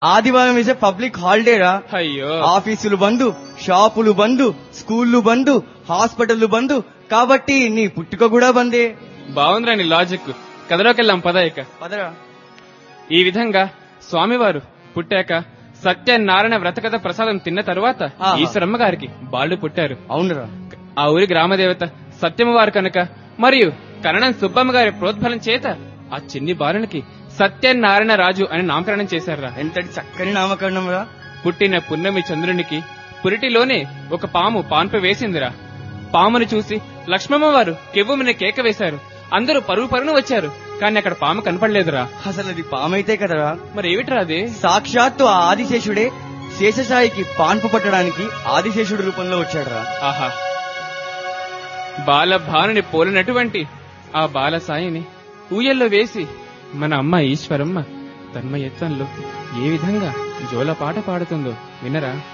ఆదివారం is public holiday రా అయ్యో ఆఫీసులు బంద్ షాపులు బంద్ స్కూళ్లు బంద్ హాస్పిటల్లు బంద్ కాబట్టి నీ పుట్టుక కూడా బందే బాగుందిరా నీ లాజిక్ కథలోకెళ్ళాం పద ఇక పదరా ఈ విధంగా స్వామివారు పుట్టాక సత్యనారాయణ వ్రతకథ ప్రసాదం తిన్న తరువాత ఆహా. ఈశ్వరమ్మ గారికి బాలుడు పుట్టారు అవునురా ఆ ఊరి గ్రామదేవత సత్యమ్మ వారు కనుక మరియు కరణం సుబ్బమ్మ గారి ప్రోద్బలం చేత ఆ చిన్ని బాలునికి సత్యనారాయణ రాజు అని నామకరణం చేశారురా ఎంతటి చక్కని నామకరణం రా పుట్టిన పున్నమి చంద్రునికి పురిటిలోనే ఒక పాము పాన్పు వేసిందిరా పామును చూసి లక్ష్మమ్మ వారు కెవ్వుమని కేక వేశారు అందరూ పరుగు పరుగున వచ్చారు కానీ అక్కడ పాము కనపడలేదురా అసలు అది పామైతే కదరా మరి ఏమిట్రా అది సాక్షాత్తు ఆ ఆదిశేషుడే శేషసాయికి పాన్పు పట్టడానికి ఆదిశేషుడి రూపంలో వచ్చాడురా ఆహా బాలభానుని పోలినటువంటి ఆ బాలసాయిని ఊయల్లో వేసి మన అమ్మ ఈశ్వరమ్మ తన్మయత్వంలో ఏ విధంగా జోల పాట పాడుతుందో వినరా